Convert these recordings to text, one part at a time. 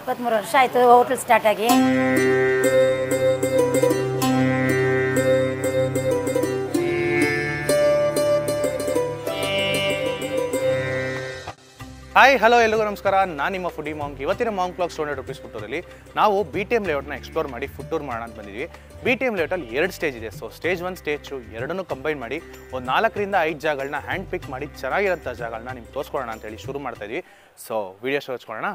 ಇಪ್ಪತ್ತ್ಮೂರು ವರ್ಷ ಆಯಿತು ಹೋಟ್ಲ್ ಸ್ಟಾರ್ಟ್ ಆಗಿ ಹಾಯ್ ಹಲೋ ಎಲ್ಲಿಗೂ ನಮಸ್ಕಾರ ನಾನು ನಿಮ್ಮ ಫುಡಿ ಮಾಂಕ್ ಇವತ್ತಿನ ಮಾಂಕ್ ಕ್ಲಾಕ್ ಟೂ ರುಪೀಸ್ ಫುಟ್ಟೂರಲ್ಲಿ ನಾವು ಬಿ ಟಿ ಎಮ್ ಲೇಔಟ್ನ ಎಕ್ಸ್ಪ್ಲೋರ್ ಮಾಡಿ ಫುಡ್ ಟೂರ್ ಮಾಡೋಣ ಅಂತ ಬಂದಿದ್ವಿ ಬಿ ಟಿ ಎಮ್ ಲೇಔಟಲ್ಲಿ ಎರಡು ಸ್ಟೇಜ್ ಇದೆ so stage one stage two ಎರಡನ್ನೂ ಕಂಬೈನ್ ಮಾಡಿ ಒಂದು ನಾಲ್ಕರಿಂದ ಐದು ಜಾಗಗಳನ್ನ ಹ್ಯಾಂಡ್ ಪಿಕ್ ಮಾಡಿ ಚೆನ್ನಾಗಿರೋಂಥ ಜಾಗಗಳನ್ನ ನಿಮ್ಗೆ ತೋರಿಸ್ಕೊಳ್ಳೋಣ ಅಂತೇಳಿ ಶುರು ಮಾಡ್ತಾ ಇದ್ವಿ ಸೊ ವಿಡಿಯೋ ಶೋ ಹಚ್ಕೊಳ್ಳೋಣ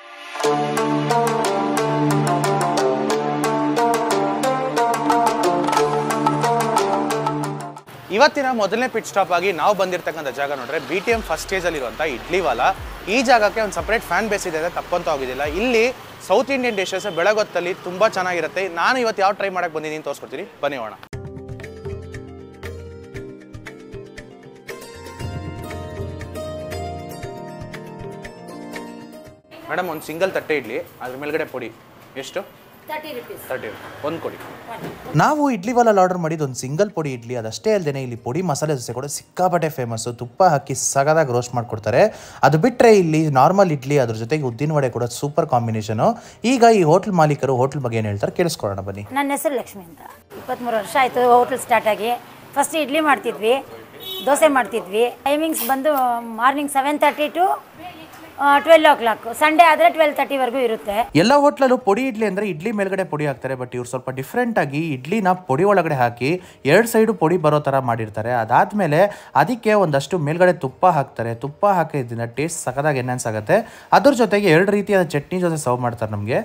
ಇವತ್ತಿನ ಮೊದಲನೇ ಪಿಟ್ ಸ್ಟಾಪ್ ಆಗಿ ನಾವು ಬಂದಿರತಕ್ಕಂಥ ಜಾಗ ನೋಡ್ರೆ ಬಿ ಟಿ ಎಂ ಫಸ್ಟ್ ಸ್ಟೇಜಲ್ಲಿರುವಂಥ ಇಡ್ಲಿವಾಲ ಈ ಜಾಗಕ್ಕೆ ಒಂದು ಸಪ್ರೇಟ್ ಫ್ಯಾನ್ ಬೇಸ್ ಇದೆ ಅಂತ ತಪ್ಪಂತ ಹೋಗಿದ್ದಿಲ್ಲ ಇಲ್ಲಿ ಸೌತ್ ಇಂಡಿಯನ್ ಡಿಶಸ್ ಬೆಳಗೊತ್ತಲ್ಲಿ ತುಂಬ ಚೆನ್ನಾಗಿರುತ್ತೆ ನಾನು ಇವತ್ತು ಯಾವ ಟ್ರೈ ಮಾಡಕ್ಕೆ ಬಂದಿದ್ದೀನಿ ತೋರಿಸ್ಕೊಡ್ತೀನಿ ಬನ್ನಿ ಹೋಣ ಮೇಡಮ್ ಒಂದು ಸಿಂಗಲ್ ತಟ್ಟೆ ಇಡ್ಲಿ ಅದ್ರ ಮೇಲ್ಗಡೆ ಪೊಡಿ ಎಷ್ಟು ತರ್ಟಿ ರುಪೀಸ್ ತರ್ಟಿ ಒಂದು ಕೊಡಿ ನಾವು ಇಡ್ಲಿ ವಾಲಲ್ಲಿ ಆರ್ಡರ್ ಮಾಡಿದ್ದು ಒಂದು ಸಿಂಗಲ್ ಪೊಡಿ ಇಡ್ಲಿ ಅದಷ್ಟೇ ಅಲ್ಲದೆ ಇಲ್ಲಿ ಪೊಡಿ ಮಸಾಲೆ ದೋಸೆ ಕೂಡ ಸಿಕ್ಕಾಪಟ್ಟೆ ಫೇಮಸ್ಸು ತುಪ್ಪ ಹಾಕಿ ಸಗದಾಗಿ ರೋಸ್ಟ್ ಮಾಡಿಕೊಡ್ತಾರೆ ಅದು ಬಿಟ್ಟರೆ ಇಲ್ಲಿ ನಾರ್ಮಲ್ ಇಡ್ಲಿ ಅದ್ರ ಜೊತೆಗೆ ಉದ್ದಿನ ವಡೆ ಕೂಡ ಸೂಪರ್ ಕಾಂಬಿನೇಷನು ಈಗ ಈ ಹೋಟ್ಲ್ ಮಾಲೀಕರು ಹೋಟ್ಲ್ ಬಗ್ಗೆ ಏನು ಹೇಳ್ತಾರೆ ಕೇಳಿಸ್ಕೊಳ್ಳೋಣ ಬನ್ನಿ ನನ್ನ ಹೆಸರು ಲಕ್ಷ್ಮಿ ಅಂತ ಇಪ್ಪತ್ತ್ಮೂರು ವರ್ಷ ಆಯಿತು ಹೋಟ್ಲ್ ಸ್ಟಾರ್ಟ್ ಆಗಿ ಫಸ್ಟ್ ಇಡ್ಲಿ ಮಾಡ್ತಿದ್ವಿ ದೋಸೆ ಮಾಡ್ತಿದ್ವಿ ಟೈಮಿಂಗ್ಸ್ ಬಂದು morning seven thirty to twelve o'clock Sunday ಆದರೆ ಟ್ವೆಲ್ ತರ್ಟಿವರೆಗೂ ಇರುತ್ತೆ ಎಲ್ಲ ಹೋಟ್ಲಲ್ಲೂ ಪೊಡಿ ಇಡ್ಲಿ ಅಂದರೆ ಇಡ್ಲಿ ಮೇಲ್ಗಡೆ ಪೊಡಿ ಹಾಕ್ತಾರೆ ಬಟ್ ಇವ್ರು ಸ್ವಲ್ಪ ಡಿಫ್ರೆಂಟ್ ಆಗಿ ಇಡ್ಲಿನ ಪೊಡಿ ಒಳಗಡೆ ಹಾಕಿ ಎರಡು ಸೈಡು ಪೊಡಿ ಬರೋ ಥರ ಮಾಡಿರ್ತಾರೆ ಅದಾದಮೇಲೆ ಅದಕ್ಕೆ ಒಂದಷ್ಟು ಮೇಲ್ಗಡೆ ತುಪ್ಪ ಹಾಕ್ತಾರೆ ತುಪ್ಪ ಹಾಕಿದ್ರಿಂದ ಟೇಸ್ಟ್ ಸಖತ್ತಾಗಿ ಎನ್ಹಾನ್ಸ್ ಆಗುತ್ತೆ ಅದ್ರ ಜೊತೆಗೆ ಎರಡು ರೀತಿಯಾದ ಚಟ್ನಿ ಜೊತೆ ಸರ್ವ್ ಮಾಡ್ತಾರೆ ನಮಗೆ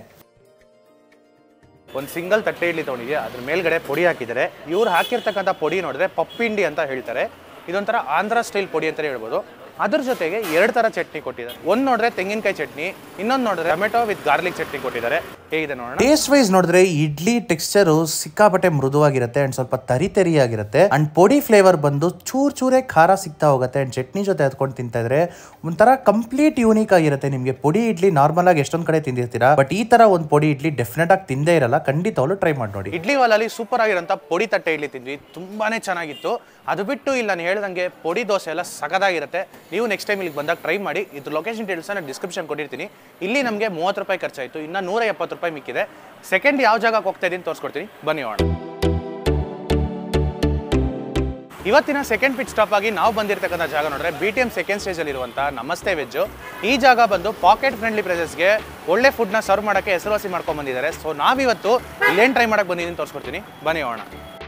ಒಂದು ಸಿಂಗಲ್ ತಟ್ಟೆ ಇಡ್ಲಿ ತೊಗೊಂಡಿದ್ಯಾ ಅದ್ರ ಮೇಲ್ಗಡೆ ಪೊಡಿ ಹಾಕಿದ್ದಾರೆ ಇವ್ರು ಹಾಕಿರ್ತಕ್ಕಂಥ ಪೊಡಿ ನೋಡಿದ್ರೆ ಪಪ್ಪಿಂಡಿ ಅಂತ ಹೇಳ್ತಾರೆ ಇದೊಂಥರ ಆಂಧ್ರ ಸ್ಟೈಲ್ ಪೊಡಿ ಅಂತಲೇ ಹೇಳ್ಬೋದು ಅದ್ರ ಜೊತೆಗೆ ಎರಡು ಥರ ಚಟ್ನಿ ಕೊಟ್ಟಿದ್ದಾರೆ ಒಂದು ನೋಡಿದ್ರೆ ತೆಂಗಿನಕಾಯಿ ಚಟ್ನಿ ಇನ್ನೊಂದು ನೋಡಿದ್ರೆ ಟೊಮೆಟೊ ವಿತ್ ಗಾರ್ಲಿಕ್ ಚಟ್ನಿ ಕೊಟ್ಟಿದ್ದಾರೆ ಹೇಗಿದೆ ನೋಡೋಣ ಟೇಸ್ಟ್ ವೈಸ್ ನೋಡಿದ್ರೆ ಇಡ್ಲಿ ಟೆಕ್ಸ್ಚರು ಸಿಕ್ಕಾಪಟ್ಟೆ ಮೃದುವಾಗಿರುತ್ತೆ ಅಂಡ್ ಸ್ವಲ್ಪ ತರಿ ತರಿಯಾಗಿರುತ್ತೆ ಅಂಡ್ ಪೊಡಿ ಫ್ಲೇವರ್ ಬಂದು ಚೂರ್ ಚೂರೇ ಖಾರ ಸಿಗ್ತಾ ಹೋಗುತ್ತೆ ಅಂಡ್ ಚಟ್ನಿ ಜೊತೆ ಹತ್ಕೊಂಡು ತಿಂತಾ ಇದ್ರೆ ಒಂಥರ ಕಂಪ್ಲೀಟ್ ಯೂನಿಕ್ ಆಗಿರುತ್ತೆ ನಿಮಗೆ ಪೊಡಿ ಇಡ್ಲಿ ನಾರ್ಮಲ್ ಆಗಿ ಎಷ್ಟೊಂದ್ ಕಡೆ ತಿಂದಿರ್ತೀರಾ ಬಟ್ ಈ ತರ ಒಂದು ಪೊಡಿ ಇಡ್ಲಿ ಡೆಫಿನೆಟ್ ಆಗಿ ತಿಂದೇ ಇರಲ್ಲ ಖಂಡಿತವಾಗ್ಲೂ ಟ್ರೈ ಮಾಡಿ ನೋಡಿ ಇಡ್ಲಿ ವಾಲಲ್ಲಿ ಸೂಪರ್ ಆಗಿರೋಂಥ ಪೊಡಿ ತಟ್ಟೆ ಇಡ್ಲಿ ತಿಂದ್ವಿ ತುಂಬಾನೇ ಚೆನ್ನಾಗಿತ್ತು ಅದು ಬಿಟ್ಟು ಇಲ್ಲ ನಾನು ಹೇಳ್ದಂಗೆ ಪೊಡಿ ದೋಸೆ ಎಲ್ಲ ಸಖದಾಗಿರುತ್ತೆ ನೀವು ನೆಕ್ಸ್ಟ್ ಟೈಮ್ ಇಲ್ಲಿಗೆ ಬಂದಾಗ ಟ್ರೈ ಮಾಡಿ ಇದ್ರ ಲೊಕೇಶನ್ ಡೀಟೇಲ್ಸ್ ನಾನು ಡಿಸ್ಕ್ರಿಪ್ಷನ್ ಕೊಟ್ಟಿರ್ತೀನಿ ಇಲ್ಲಿ ನಮಗೆ ಮೂವತ್ತು ರೂಪಾಯಿ ಖರ್ಚಾಯಿತು ಇನ್ನು ನೂರ ಎಪ್ಪತ್ತು ರೂಪಾಯಿ ಮಿಕ್ಕಿದೆ ಸೆಕೆಂಡ್ ಯಾವ ಜಾಗಕ್ಕೆ ಹೋಗ್ತಾ ಇದ್ದೀನಿ ತೋರಿಸ್ಕೊಡ್ತೀನಿ ಬನ್ನಿ ಹೋಣ ಇವತ್ತಿನ ಸೆಕೆಂಡ್ ಪಿಟ್ ಸ್ಟಾಪ್ ಆಗಿ ನಾವು ಬಂದಿರತಕ್ಕಂಥ ಜಾಗ ನೋಡ್ರೆ ಬಿ ಟಿ ಎಂ ಸೆಕೆಂಡ್ ಸ್ಟೇಜಲ್ಲಿ ಇರುವಂಥ ನಮಸ್ತೆ ವೆಜ್ಜು ಈ ಜಾಗ ಬಂದು ಪಾಕೆಟ್ ಫ್ರೆಂಡ್ಲಿ ಪ್ರೈಸಸ್ಗೆ ಒಳ್ಳೆ ಫುಡ್ನ ಸರ್ವ್ ಮಾಡೋಕ್ಕೆ ಹೆಸರುವಾಸಿ ಮಾಡ್ಕೊಂಡು ಬಂದಿದ್ದಾರೆ ಸೊ ನಾವಿವತ್ತು ಇಲ್ಲೇನು ಟ್ರೈ ಮಾಡಕ್ಕೆ ಬಂದಿದ್ದೀನಿ ತೋರಿಸ್ಕೊಡ್ತೀನಿ ಬನ್ನಿ ಹೋಣ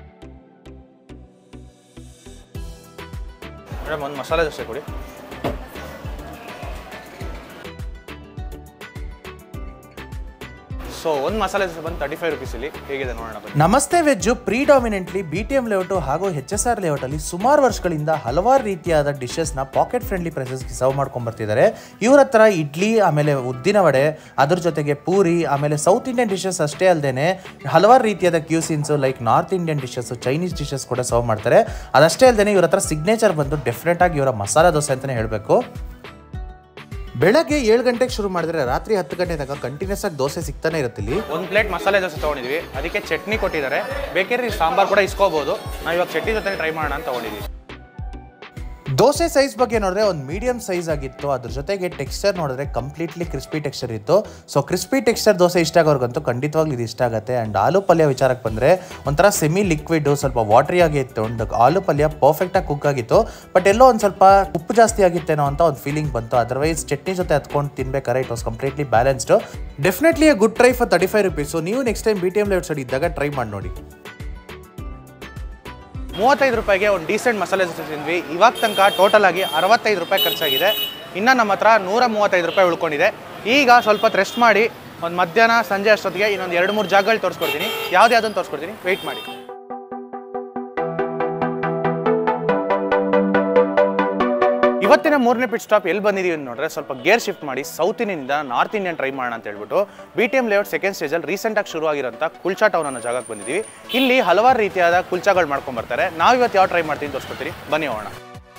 ಮೇಡಮ್ ಒಂದು ಮಸಾಲೆ ದೋಸೆ ಕೊಡಿ ಸೊ ಒಂದು ಮಸಾಲೆ ದೋಸೆ ಬಂದು ತರ್ಟಿ ಫೈವ್ ರುಪೀಸಲ್ಲಿ ಹೇಗಿದೆ ನೋಡೋಣ ಬನ್ನಿ ನಮಸ್ತೆ veg predominantly B T M layout ಹಾಗೂ ಎಚ್ ಎಸ್ ಆರ್ ಲೇಔಟ್ ಅಲ್ಲಿ ಸುಮಾರು ವರ್ಷಗಳಿಂದ ಹಲವಾರು ರೀತಿಯಾದ ಡಿಶಸ್ ನ ಪಾಕೆಟ್ ಫ್ರೆಂಡ್ಲಿ ಪ್ರೈಸಸ್ಗೆ ಸರ್ವ್ ಮಾಡ್ಕೊಂಡ್ ಬರ್ತಿದ್ದಾರೆ ಇವ್ರ ಹತ್ರ ಇಡ್ಲಿ ಆಮೇಲೆ ಉದ್ದಿನ ವಡೆ ಅದ್ರ ಜೊತೆಗೆ ಪೂರಿ ಆಮೇಲೆ ಸೌತ್ ಇಂಡಿಯನ್ ಡಿಶಸ್ ಅಷ್ಟೇ ಅಲ್ಲದೆ ಹಲವಾರು ರೀತಿಯಾದ cuisines like North Indian dishes Chinese dishes ಕೂಡ ಸರ್ವ್ ಮಾಡ್ತಾರೆ ಅದಷ್ಟೇ ಅಲ್ಲದೆ ಇವ್ರ ಹತ್ರ ಸಿಗ್ನೇಚರ್ ಬಂದು ಡೆಫಿನೆಟ್ ಆಗಿ ಇವರ ಮಸಾಲ ದೋಸೆ ಅಂತಾನೆ ಹೇಳಬೇಕು ಬೆಳಗ್ಗೆ ಏಳು ಗಂಟೆಗೆ ಶುರು ಮಾಡಿದ್ರೆ ರಾತ್ರಿ ಹತ್ತು ಗಂಟೆ ತನಕ ಕಂಟಿನ್ಯೂಸ್ ಆಗಿ ದೋಸೆ ಸಿಗ್ತಾನೆ ಇರುತ್ತೆ ಇಲ್ಲಿ ಒಂದು ಪ್ಲೇಟ್ ಮಸಾಲೆ ದೋಸೆ ತೊಗೊಂಡಿದ್ವಿ ಅದಕ್ಕೆ ಚಟ್ನಿ ಕೊಟ್ಟಿದ್ದಾರೆ ಬೇಕಾದ್ರೆ ಸಾಂಬಾರು ಕೂಡ ಇಸ್ಕೋಬೋದು ನಾವು ಇವಾಗ ಚಟ್ನಿ ಜೊತೆ ಟ್ರೈ ಮಾಡೋಣ ಅಂತ ತೊಗೊಂಡಿದ್ವಿ ದೋಸೆ ಸೈಜ್ ಬಗ್ಗೆ ನೋಡಿದ್ರೆ ಒಂದು ಮೀಡಿಯಂ ಸೈಜ್ ಆಗಿತ್ತು ಅದ್ರ ಜೊತೆಗೆ ಟೆಕ್ಸ್ಚರ್ ನೋಡಿದ್ರೆ ಕಂಪ್ಲೀಟ್ಲಿ ಕ್ರಿಸ್ಪಿ ಟೆಕ್ಸ್ಚರ್ ಇತ್ತು ಸೊ ಕ್ರಿಸ್ಪಿ ಟೆಕ್ಸ್ಚರ್ ದೋಸೆ ಇಷ್ಟ ಆಗೋರ್ಗಂತೂ ಖಂಡಿತವಾಗ್ಲೂ ಇದು ಇಷ್ಟ ಆಗುತ್ತೆ ಆ್ಯಂಡ್ ಆಲೂ ಪಲ್ಯ ವಿಚಾರಕ್ಕೆ ಬಂದರೆ ಒಂಥರ ಸೆಮಿ ಲಿಕ್ವಿಡ್ ಸ್ವಲ್ಪ ವಾಟ್ರಿ ಆಗಿ ಇತ್ತು ಅಂಡ್ ಆಲೂ ಪಲ್ಯ ಪರ್ಫೆಕ್ಟಾಗಿ ಕುಕ್ ಆಗಿತ್ತು ಬಟ್ ಎಲ್ಲೋ ಒಂದು ಸ್ವಲ್ಪ ಉಪ್ಪು ಜಾಸ್ತಿ ಆಗಿತ್ತೇನೋ ಅಂತ ಒಂದು ಫೀಲಿಂಗ್ ಬಂತು ಅದರ್ವೈಸ್ ಚಟ್ನಿ ಜೊತೆ ಹತ್ಕೊಂಡು ತಿನ್ಬೇಕಾದ್ರೆ it was completely balanced definitely good try for thirty five rupees ನೀವು next time B T M layout side ಇದ್ದಾಗ ಟ್ರೈ ಮಾಡಿ ನೋಡಿ ಮೂವತ್ತೈದು ರೂಪಾಯಿಗೆ ಒಂದು ಡೀಸೆಂಟ್ ಮಸಾಲೆ ದೋಸೆ ತಿಂದ್ವಿ ಇವಾಗ ತನಕ ಟೋಟಲ್ ಆಗಿ ಅರವತ್ತೈದು ರೂಪಾಯಿ ಖರ್ಚಾಗಿದೆ ಇನ್ನು ನಮ್ಮ ಹತ್ರ ನೂರ ಮೂವತ್ತೈದು ರೂಪಾಯಿ ಉಳ್ಕೊಂಡಿದೆ ಈಗ ಸ್ವಲ್ಪ ಹೊತ್ತು ರೆಸ್ಟ್ ಮಾಡಿ ಒಂದು ಮಧ್ಯಾಹ್ನ ಸಂಜೆ ಅಷ್ಟೊತ್ತಿಗೆ ಇನ್ನೊಂದು ಎರಡು ಮೂರು ಜಾಗಗಳು ತೋರಿಸ್ಕೊಡ್ತೀನಿ ಯಾವ್ದು ಯಾವ್ದನ್ನು ತೋರಿಸ್ಕೊಡ್ತೀನಿ ವೆಯ್ಟ್ ಮಾಡಿ ಇವತ್ತಿನ ಮೂರನೇ ಪಿಟ್ ಸ್ಟಾಪ್ ಎಲ್ಲಿ ಬಂದಿದ್ದೀವಿ ಅಂತ ನೋಡ್ರೆ ಸ್ವಲ್ಪ ಗೇರ್ ಶಿಫ್ಟ್ ಮಾಡಿ ಸೌತ್ ಇಂಡಿಯನ್ನಿಂದ ನಾರ್ತ್ ಇಂಡಿಯನ್ ಟ್ರೈ ಮಾಡೋಣ ಅಂತ ಹೇಳ್ಬಿಟ್ಟು B T M layout second ಸ್ಟೇಜಲ್ಲಿ ರೀಸೆಂಟಾಗಿ ಶುರು ಆಗಿರೋಂಥ ಕುಲ್ಚಾ ಟೌನ್ ಅನ್ನೋ ಜಾಗಕ್ಕೆ ಬಂದಿದ್ದೀವಿ ಇಲ್ಲಿ ಹಲವಾರು ರೀತಿಯಾದ ಕುಲ್ಚಾಗಳು ಮಾಡ್ಕೊಂಡು ಬರ್ತಾರೆ ನಾವು ಇವತ್ತು ಯಾವ ಟ್ರೈ ಮಾಡ್ತೀನಿ ತೋರಿಸ್ಕೊಡ್ತೀನಿ ಬನ್ನಿ ಹೋಗೋಣ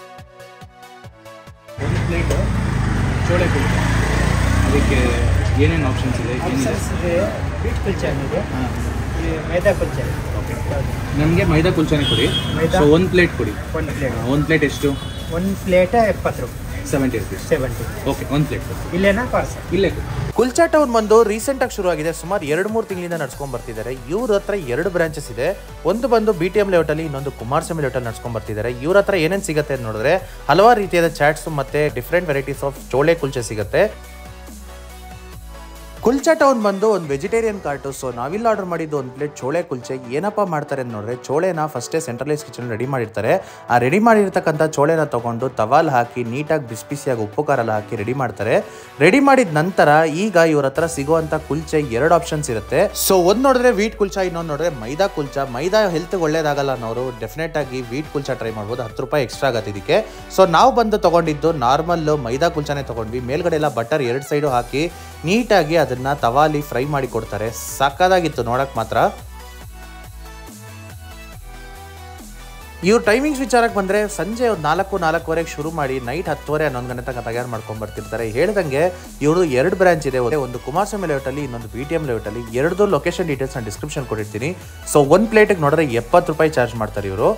ಒಂದು ಪ್ಲೇಟ್ ಚೋಳೆ ಕುಲ್ಚಾ ಅದಕ್ಕೆ ಏನೇನು ಆಪ್ಷನ್ಸ್ ಇದೆ ಏನಿದೆ ಇದೆ ಬೀಟ್ ಕುಲ್ಚಾ ಇದೆ ಈ ಮೈದಾ ಕುಲ್ಚಾ ಓಕೆ ನಮಗೆ ಮೈದಾ ಕುಲ್ಚಾನೆ ಕೊಡಿ ಮೈದಾ? ಸೊ ಒಂದು ಪ್ಲೇಟ್ ಕೊಡಿ ಒಂದು ಪ್ಲೇಟ್ ಒಂದು ಪ್ಲೇಟ್ ಎಷ್ಟು ಒಂದು ಪ್ಲೇಟ್ ಎಪ್ಪತ್ತು ರೂಪಾಯಿ ಸೆವೆಂಟಿ ರುಪೀಸ್ ಸೆವೆಂಟಿ ಓಕೆ ಒಂದು ಪ್ಲೇಟ್ ಇಲ್ಲೇನಾ ಪಾರ್ಸಲ್ ಇಲ್ಲೇ ಕುಲ್ಚಾ ಟೌನ್ ಬಂದು ರೀಸೆಂಟ್ ಆಗಿ ಶುರುವಾಗಿದೆ ಸುಮಾರು ಎರಡು ಮೂರು ತಿಂಗಳಿಂದ ನಡ್ಸ್ಕೊಂಡ್ ಬರ್ತಿದ್ದಾರೆ ಇವ್ರ ಹತ್ರ ಎರಡು ಬ್ರಾಂಚಸ್ ಇದೆ ಒಂದು ಬಂದು ಬಿ ಟಿ ಎಂ ಲೇಔಟ್ ಅಲ್ಲಿ ಇನ್ನೊಂದು ಕುಮಾರಸ್ವಾಮಿ ಲೇಔಟ್ ಅಲ್ಲಿ ನಡ್ಸ್ಕೊಂಡ್ ಬರ್ತಿದ್ದಾರೆ ಇವ್ರ ಹತ್ರ ಏನೇನು ಸಿಗುತ್ತೆ ಅಂತ ನೋಡಿದ್ರೆ ಹಲವಾರು ರೀತಿಯಾದ ಚಾಟ್ಸ್ ಮತ್ತೆ different varieties of chole kulche ಸಿಗುತ್ತೆ ಕುಲ್ಚಾ ಟೌನ್ ಬಂದು ಒಂದು ವೆಜಿಟೇರಿಯನ್ ಕಾರ್ಟು ಸೊ ನಾವಿಲ್ಲಿ ಆರ್ಡರ್ ಮಾಡಿದ್ದು ಒಂದು ಪ್ಲೇಟ್ ಚೋಳೆ ಕುಲ್ಚೆ ಏನಪ್ಪ ಮಾಡ್ತಾರೆ ಅಂತ ನೋಡಿದ್ರೆ ಚೋಳೆನ ಫಸ್ಟೇ ಸೆಂಟ್ರಲೈಸ್ ಕಿಚನ್ ರೆಡಿ ಮಾಡಿರ್ತಾರೆ ಆ ರೆಡಿ ಮಾಡಿರ್ತಕ್ಕಂಥ ಚೋಳೆನ ತಗೊಂಡು ತವಾಲ್ ಹಾಕಿ ನೀಟಾಗಿ ಬಿಸಿ ಬಿಸಿಯಾಗಿ ಉಪ್ಪು ಖಾರ ಎಲ್ಲ ಹಾಕಿ ರೆಡಿ ಮಾಡ್ತಾರೆ ರೆಡಿ ಮಾಡಿದ ನಂತರ ಈಗ ಇವ್ರ ಹತ್ರ ಸಿಗುವಂಥ ಕುಲ್ಚೆ ಎರಡು ಆಪ್ಷನ್ಸ್ ಇರುತ್ತೆ ಸೊ ಒಂದು ನೋಡಿದ್ರೆ ವೀಟ್ ಕುಲ್ಚಾ ಇನ್ನೊಂದು ನೋಡಿದ್ರೆ ಮೈದಾ ಕುಲ್ಚಾ ಮೈದಾ ಹೆಲ್ತ್ ಒಳ್ಳೇದಾಗಲ್ಲ ಅನ್ನೋರು ಡೆಫಿನೆಟ್ ಆಗಿ ವೀಟ್ ಕುಲ್ಚಾ ಟ್ರೈ ಮಾಡ್ಬೋದು ಹತ್ತು ರೂಪಾಯಿ ಎಕ್ಸ್ಟ್ರಾ ಆಗತ್ತೆ ಇದಕ್ಕೆ ಸೊ ನಾವು ಬಂದು ತಗೊಂಡಿದ್ದು ನಾರ್ಮಲ್ ಮೈದಾ ಕುಲ್ಚಾನೇ ತಗೊಂಡ್ವಿ ಮೇಲ್ಗಡೆ ಎಲ್ಲ ಬಟರ್ ಎರಡು ಸೈಡು ಹಾಕಿ ನೀಟಾಗಿ ಅದನ್ನ ತವಾಲಿ ಫ್ರೈ ಮಾಡಿ ಕೊಡ್ತಾರೆ ಸಕ್ಕದಾಗಿತ್ತು ನೋಡಕ್ ಮಾತ್ರ ಇವ್ರ ಟೈಮಿಂಗ್ಸ್ ವಿಚಾರಕ್ಕೆ ಬಂದರೆ ಸಂಜೆ ಒಂದು ನಾಲ್ಕು ನಾಲ್ಕುವರೆಗೆ ಶುರು ಮಾಡಿ ನೈಟ್ ಹತ್ತುವರೆ ಹನ್ನೊಂದು ಗಂಟೆ ತನಕ ತಯಾರು ಮಾಡ್ಕೊಂಡು ಬರ್ತಿರ್ತಾರೆ ಹೇಳ್ದಂಗೆ ಇವರು ಎರಡು ಬ್ರಾಂಚ್ ಇದೆ ಒಂದು ಕುಮಾರಸ್ವಾಮಿ ಲೇಔಟಲ್ಲಿ ಇನ್ನೊಂದು ಬಿ ಟಿ ಎಂ ಲೇಔಟಲ್ಲಿ ಎರಡೂ ಲೊಕೇಶನ್ ಡೀಟೇಲ್ಸ್ ನಾನು ಡಿಸ್ಕ್ರಿಪ್ಷನ್ ಕೊಟ್ಟಿರ್ತೀನಿ ಸೊ ಒಂದು ಪ್ಲೇಟಿಗೆ ನೋಡಿದ್ರೆ ಎಪ್ಪತ್ತು ರೂಪಾಯಿ ಚಾರ್ಜ್ ಮಾಡ್ತಾರೆ ಇವರು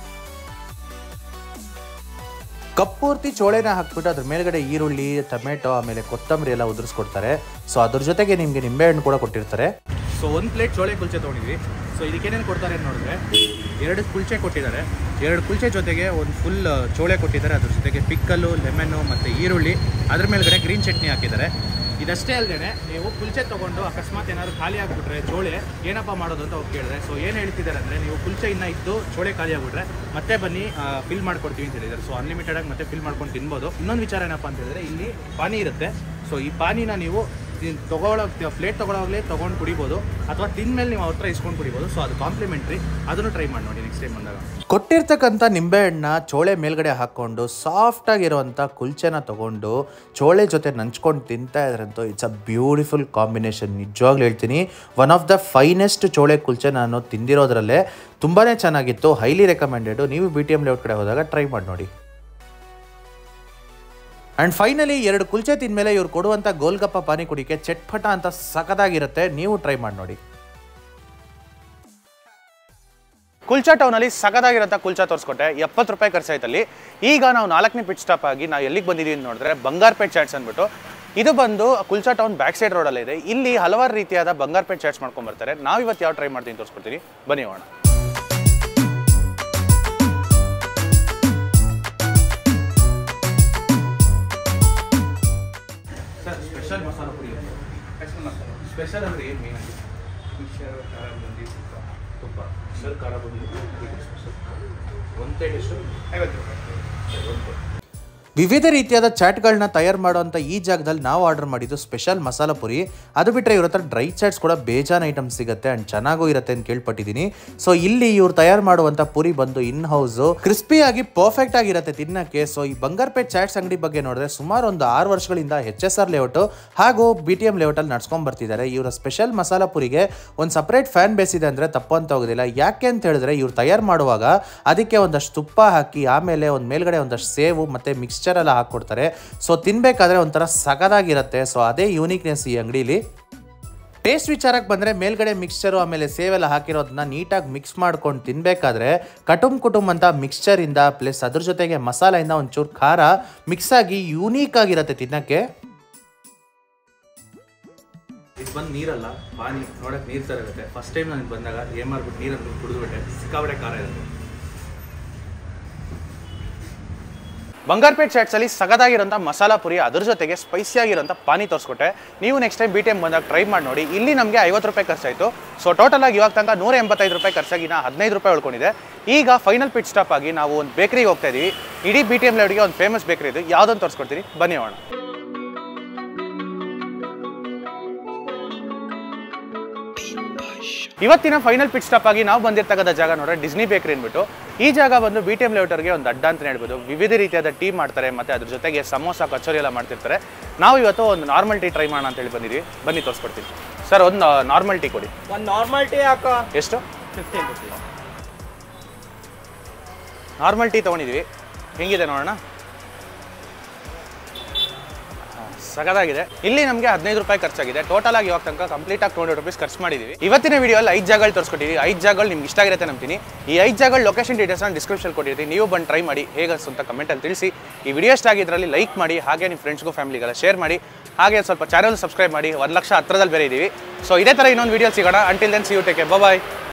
ಕಪ್ಪೂರ್ತಿ ಚೋಳೆನ ಹಾಕ್ಬಿಟ್ಟು ಅದ್ರ ಮೇಲ್ಗಡೆ ಈರುಳ್ಳಿ ಟೊಮೆಟೊ ಆಮೇಲೆ ಕೊತ್ತಂಬರಿ ಎಲ್ಲ ಉದುರಿಸ್ಕೊಡ್ತಾರೆ ಸೊ ಅದ್ರ ಜೊತೆಗೆ ನಿಮಗೆ ನಿಂಬೆಹಣ್ಣು ಕೂಡ ಕೊಟ್ಟಿರ್ತಾರೆ ಸೊ ಒಂದು ಪ್ಲೇಟ್ ಚೋಳೆ ಕುಲ್ಚೆ ತೊಗೊಂಡಿದ್ವಿ ಸೊ ಇದಕ್ಕೇನೇನು ಕೊಡ್ತಾರೆ ಅಂತ ನೋಡಿದ್ರೆ ಎರಡು ಕುಲ್ಚೆ ಕೊಟ್ಟಿದ್ದಾರೆ ಎರಡು ಕುಲ್ಚೆ ಜೊತೆಗೆ ಒಂದು ಫುಲ್ ಚೋಳೆ ಕೊಟ್ಟಿದ್ದಾರೆ ಅದ್ರ ಜೊತೆಗೆ ಪಿಕ್ಕಲ್ಲು ಲೆಮನ್ನು ಮತ್ತು ಈರುಳ್ಳಿ ಅದ್ರ ಮೇಲ್ಗಡೆ ಗ್ರೀನ್ ಚಟ್ನಿ ಹಾಕಿದ್ದಾರೆ ಇದಷ್ಟೇ ಅಲ್ಲದೆ ನೀವು ಕುಲ್ಚೆ ತೊಗೊಂಡು ಅಕಸ್ಮಾತ್ ಏನಾದ್ರು ಖಾಲಿ ಆಗಿಬಿಟ್ರೆ ಚೋಳೆ ಏನಪ್ಪ ಮಾಡೋದು ಅಂತ ಹೋಗಿ ಕೇಳಿದ್ರೆ ಸೊ ಏನು ಹೇಳ್ತಿದ್ದಾರೆ ಅಂದರೆ ನೀವು ಕುಲ್ಚೆ ಇನ್ನೂ ಇದ್ದು ಚೋಳೆ ಖಾಲಿ ಆಗಿಬಿಟ್ರೆ ಮತ್ತೆ ಬನ್ನಿ ಫಿಲ್ ಮಾಡ್ಕೊಡ್ತೀವಿ ಅಂತ ಹೇಳಿದ್ದಾರೆ ಸೊ ಅನ್ಲಿಮಿಟೆಡ್ ಆಗಿ ಮತ್ತೆ ಫಿಲ್ ಮಾಡ್ಕೊಂಡು ತಿನ್ಬೋದು ಇನ್ನೊಂದು ವಿಚಾರ ಏನಪ್ಪ ಅಂತ ಹೇಳಿದ್ರೆ ಇಲ್ಲಿ ಪಾನಿ ಇರುತ್ತೆ ಸೊ ಈ ಪಾನಿನ ನೀವು ತೊಗೊಳೋ ಪ್ಲೇಟ್ ತೊಗೊಳೋಗ್ಲೇ ತೊಗೊಂಡು ಕುಡಿಬೋದು ಅಥವಾ ತಿಂದ್ಮೇಲೆ ನೀವು ಅವ್ರ ಹತ್ರ ಇಸ್ಕೊಂಡು ಕುಡಿಬೋದು ಸೊ ಅದು ಕಾಂಪ್ಲಿಮೆಂಟ್ರಿ ಅದನ್ನು ಟ್ರೈ ಮಾಡಿ ನೋಡಿ ನೆಕ್ಸ್ಟ್ ಟೈಮ್ ಬಂದಾಗ ಕೊಟ್ಟಿರ್ತಕ್ಕಂಥ ನಿಂಬೆಹಣ್ಣ ಚೋಳೆ ಮೇಲ್ಗಡೆ ಹಾಕ್ಕೊಂಡು ಸಾಫ್ಟ್ ಆಗಿರುವಂಥ ಕುಲ್ಚೆನ ತಗೊಂಡು ಚೋಳೆ ಜೊತೆ ನಂಚ್ಕೊಂಡು ತಿಂತಾ ಇದ್ರಂತೂ ಇಟ್ಸ್ ಅ ಬ್ಯೂಟಿಫುಲ್ ಕಾಂಬಿನೇಷನ್ ನಿಜವಾಗ್ಲೂ ಹೇಳ್ತೀನಿ one of the finest chole kulche ನಾನು ತಿಂದಿರೋದ್ರಲ್ಲೇ ತುಂಬಾ ಚೆನ್ನಾಗಿತ್ತು ಹೈಲಿ ರೆಕಮೆಂಡೆಡು ನೀವು ಬಿ ಟಿ ಎಮ್ ಲೇಔಟ್ ಕಡೆ ಹೋದಾಗ ಟ್ರೈ ಮಾಡಿ ನೋಡಿ ಆ್ಯಂಡ್ ಫೈನಲಿ ಎರಡು ಕುಲ್ಚೆ ತಿಂದಮೇಲೆ ಇವ್ರು ಕೊಡುವಂಥ ಗೋಲ್ಗಪ್ಪ ಪಾನಿಪುರಿಗೆ ಚಟ್ಪಟ ಅಂತ ಸಖತ್ತಾಗಿರುತ್ತೆ ನೀವು ಟ್ರೈ ಮಾಡಿ ನೋಡಿ ಕುಲ್ಚಾ ಟೌನಲ್ಲಿ ಸಗದಾಗಿರೋಂಥ ಕುಲ್ಚಾ ತೋರಿಸ್ಕೊಟ್ಟೆ ಎಪ್ಪತ್ತು ರೂಪಾಯಿ ಖರ್ಚಾಯ್ತಲ್ಲಿ ಈಗ ನಾವು ನಾಲ್ಕನೇ ಪಿಟ್ ಸ್ಟಾಪ್ ಆಗಿ ನಾವು ಎಲ್ಲಿಗೆ ಬಂದಿದ್ದೀವಿ ಅಂತ ನೋಡಿದ್ರೆ ಬಂಗಾರಪೇಟ್ ಚಾಟ್ಸ್ ಅಂದ್ಬಿಟ್ಟು ಇದು ಬಂದು ಕುಲ್ಚಾ ಟೌನ್ ಬ್ಯಾಕ್ ಸೈಡ್ ರೋಡಲ್ಲೇ ಇದೆ ಇಲ್ಲಿ ಹಲವಾರು ರೀತಿಯಾದ ಬಂಗಾರಪೇಟ್ ಚಾಟ್ಸ್ ಮಾಡ್ಕೊಂಡು ಬರ್ತಾರೆ ನಾವು ಇವತ್ತು ಯಾವ ಟ್ರೈ ಮಾಡ್ತೀನಿ ತೋರಿಸ್ಕೊಡ್ತೀನಿ ಬನ್ನಿ ಹೋಗೋಣ sir special masala puri special masala special ಅಂದರೆ ಏನು ಮೇನ್ ಆಗಿ ಖಾರ ಬುಂದಿ ತುಪ್ಪ ತುಪ್ಪ ಸರ್ ಖಾರ ಬುಂದಿ ಒಂದು ಪ್ಲೇಟ್ ಎಷ್ಟು ಐವತ್ತು ರೂಪಾಯಿ ಒಂದು ಪ್ಲೇಟ್ ವಿವಿಧ ರೀತಿಯಾದ ಚಾಟ್ಗಳನ್ನ ತಯಾರು ಮಾಡುವಂಥ ಈ ಜಾಗದಲ್ಲಿ ನಾವು ಆರ್ಡರ್ ಮಾಡಿದ್ದು ಸ್ಪೆಷಲ್ ಮಸಾಲ ಪುರಿ ಅದು ಬಿಟ್ಟರೆ ಇವ್ರ ಹತ್ರ ಡ್ರೈ ಚಾಟ್ಸ್ ಕೂಡ ಬೇಜಾನ್ ಐಟಮ್ಸ್ ಸಿಗುತ್ತೆ ಆ್ಯಂಡ್ ಚೆನ್ನಾಗೂ ಇರುತ್ತೆ ಅಂತ ಕೇಳ್ಪಟ್ಟಿದ್ದೀನಿ ಸೊ ಇಲ್ಲಿ ಇವ್ರು ತಯಾರು ಮಾಡುವಂಥ ಪುರಿ ಬಂದು ಇನ್ ಹೌಸು ಕ್ರಿಸ್ಪಿಯಾಗಿ ಪರ್ಫೆಕ್ಟ್ ಆಗಿರುತ್ತೆ ತಿನ್ನಕ್ಕೆ ಸೊ ಈ ಬಂಗಾರಪೇಟ್ ಚಾಟ್ಸ್ ಅಂಗಡಿ ಬಗ್ಗೆ ನೋಡಿದ್ರೆ ಸುಮಾರು ಒಂದು ಆರು ವರ್ಷಗಳಿಂದ ಎಚ್ ಎಸ್ ಆರ್ ಲೇಔಟು ಹಾಗೂ ಬಿ ಟಿ ಎಂ ಲೇಔಟಲ್ಲಿ ನಡ್ಸ್ಕೊಂಡ್ ಬರ್ತಿದ್ದಾರೆ ಇವರ ಸ್ಪೆಷಲ್ ಮಸಾಲ ಪುರಿಗೆ ಒಂದು ಸಪ್ರೇಟ್ ಫ್ಯಾನ್ ಬೇಸ್ ಇದೆ ಅಂದರೆ ತಪ್ಪು ಅಂತ ಹೋಗೋದಿಲ್ಲ ಯಾಕೆ ಅಂತ ಹೇಳಿದ್ರೆ ಇವ್ರು ತಯಾರು ಮಾಡುವಾಗ ಅದಕ್ಕೆ ಒಂದಷ್ಟು ತುಪ್ಪ ಹಾಕಿ ಆಮೇಲೆ ಒಂದು ಮೇಲ್ಗಡೆ ಒಂದಷ್ಟು ಸೇವು ಮತ್ತು ಮಿಕ್ಸ್ಚರ್ ಎಲ್ಲ ಹಾಕ್ಕೊಡ್ತಾರೆ ಸೊ ತಿನ್ಬೇಕಾದ್ರೆ ಒಂಥರ ಸಗದಾಗಿರುತ್ತೆ ಸೊ ಅದೇ ಯೂನಿಕ್ನೆಸ್ ಈ ಅಂಗಡಿಲಿ ಟೇಸ್ಟ್ ವಿಚಾರಕ್ಕೆ ಬಂದರೆ ಮೇಲ್ಗಡೆ ಮಿಕ್ಸ್ಚರು ಆಮೇಲೆ ಸೇವೆಲ್ಲ ಹಾಕಿರೋದನ್ನ ನೀಟಾಗಿ ಮಿಕ್ಸ್ ಮಾಡ್ಕೊಂಡು ತಿನ್ನಬೇಕಾದ್ರೆ ಕಟುಂಬ್ ಕುಟುಂಬ ಅಂತ ಮಿಕ್ಸ್ಚರಿಂದ ಪ್ಲಸ್ ಅದ್ರ ಜೊತೆಗೆ ಮಸಾಲೆಯಿಂದ ಒಂಚೂರು ಖಾರ ಮಿಕ್ಸ್ ಆಗಿ ಯೂನೀಕ್ ಆಗಿರುತ್ತೆ ತಿನ್ನಕ್ಕೆ ಇದು ಬಂದು ನೀರಲ್ಲ ಪಾನಿ ನೋಡಕ್ಕೆ ನೀರು ಥರ ಇರುತ್ತೆ ಫಸ್ಟ್ ಟೈಮ್ ನನಗೆ ಬಂದಾಗ ಏನು ಮಾಡ್ಬಿಟ್ಟು ನೀರನ್ನು ಕುಡಿದ್ಬಿಟ್ಟೆ ಸಿಕ್ಕಾಬಟ್ಟೆ ಖಾರ ಇರುತ್ತೆ ಬಂಗಾರಪೇಟ್ ಚಾಟ್ಸಲ್ಲಿ ಸಗದಾಗಿರೋಂಥ ಮಸಾಲ ಪುರಿ ಅದ್ರ ಜೊತೆಗೆ ಸ್ಪೈಸಿ ಆಗಿರೋಂಥ ಪಾನಿ ತೋರಿಸ್ಕೊಟ್ಟೆ ನೀವು next time B T M ಬಂದಾಗ ಟ್ರೈ ಮಾಡಿ ನೋಡಿ ಇಲ್ಲಿ ನಮಗೆ ಐವತ್ತು ರೂಪಾಯಿ ಖರ್ಚಾಯಿತು ಸೊ ಟೋಟಲ್ ಆಗಿ ಇವಾಗ ತನಕ ನೂರ ಎಂಬತ್ತೈದು ರೂಪಾಯಿ ಖರ್ಚಾಗಿ ನಾ ಹದಿನೈದು ರೂಪಾಯಿ ಉಳ್ಕೊಂಡಿದೆ ಈಗ ಫೈನಲ್ ಪಿಟ್ ಸ್ಟಾಪ್ ಆಗಿ ನಾವು ಒಂದು ಬೇಕ್ರಿಗೆ ಹೋಗ್ತಾ ಇದೀವಿ ಇಡೀ ಬಿ ಟಿ ಎಮ್ ಲೆವೆಡ್ಗೆ ಒಂದು ಫೇಮಸ್ ಬೇಕ್ರಿ ಇದು ಯಾವುದನ್ನು ತೋರಿಸ್ಕೊಡ್ತೀನಿ ಬನ್ನಿ ಹೋಗೋಣ ಇವತ್ತಿನ ಫೈನಲ್ ಪಿಟ್ ಸ್ಟಾಪ್ ಆಗಿ ನಾವು ಬಂದಿರ್ತಕ್ಕಂಥ ಜಾಗ ನೋಡ್ರೆ ಡಿಸ್ನಿ ಬೇಕ್ರಿ ಅಂದ್ಬಿಟ್ಟು ಈ ಜಾಗ ಬಂದು ಬಿ ಟಿ ಎಂ ಲೇಔಟರ್ಗೆ ಒಂದು ಅಡ್ಡ ಅಂತ ಹೇಳ್ಬೋದು ವಿವಿಧ ರೀತಿಯಾದ ಟೀ ಮಾಡ್ತಾರೆ ಮತ್ತು ಅದ್ರ ಜೊತೆಗೆ ಸಮೋಸ ಕಚೋರಿ ಎಲ್ಲ ಮಾಡ್ತಿರ್ತಾರೆ ನಾವು ಇವತ್ತು ಒಂದು ನಾರ್ಮಲ್ ಟೀ ಟ್ರೈ ಮಾಡೋಣ ಅಂತ ಹೇಳಿ ಬಂದಿದ್ವಿ ಬನ್ನಿ ತೋರಿಸ್ಕೊಡ್ತೀನಿ ಸರ್ ಒಂದು ನಾರ್ಮಲ್ ಟೀ ಕೊಡಿ ಒಂದು ನಾರ್ಮಲ್ ಟೀ ಹಾಕೋ ಎಷ್ಟು ಫಿಫ್ಟೀನ್ ರುಪೀಸ್ ನಾರ್ಮಲ್ ಟೀ ತೊಗೊಂಡಿದ್ವಿ ಹೆಂಗಿದೆ ನೋಡೋಣ ಸಗದಾಗಿದೆ ಇಲ್ಲಿ ನಮಗೆ ಹದಿನೈದು ರೂಪಾಯಿ ಖರ್ಚಾಗಿದೆ ಟೋಟಲ್ ಆಗಿ ಇವಾಗ ತನಕ ಕಂಪ್ಲೀಟ್ ಆಗಿ ಟೂ ಹಂಡ್ರೆಡ್ ರುಪೀಸ್ ಖರ್ಚು ಮಾಡಿದ್ದೀವಿ ಇವತ್ತಿನ ವಿಡಿಯೋಲ್ಲಿ ಐದು ಜಾಗಗಳು ತೋರಿಸ್ಕೊಟ್ಟಿದ್ದೀವಿ ಐದು ಜಾಗಗಳು ನಿಮ್ಗೆ ಇಷ್ಟ ಆಗಿರುತ್ತೆ ನಂಬ್ತೀನಿ ಈ ಐದು ಜಾಗಗಳ ಲೊಕೇಶನ್ ಡೀಟೇಲ್ಸ್ನ ಡಿಸ್ಕ್ರಿಪ್ಷನ್ ಕೊಟ್ಟಿರ್ತೀನಿ ನೀವು ಬಂದು ಟ್ರೈ ಮಾಡಿ ಹೇಗೆ ಅಂತ ಕಮೆಂಟಲ್ಲಿ ತಿಳಿಸಿ ಈ ವಿಡಿಯೋ ಇಷ್ಟ ಆಗಿದ್ರಲ್ಲಿ ಲೈಕ್ ಮಾಡಿ ಹಾಗೆ ನಿಮ್ಮ ಫ್ರೆಂಡ್ಸ್ಗೂ ಫ್ಯಾಮಿಲಿಗೆಲ್ಲ ಶೇರ್ ಮಾಡಿ ಹಾಗೆ ಸ್ವಲ್ಪ ಚಾನಲ್ ಸಬ್ಸ್ಕ್ರೈಬ್ ಮಾಡಿ ಒಂದು ಲಕ್ಷ ಹತ್ರದಲ್ಲಿ ಬೇರೆ ಇದ್ದೀವಿ ಸೊ ಇದೇ ಥರ ಇನ್ನೊಂದು ವಿಡಿಯೋ ಸಿಗೋಣ until then see you take bye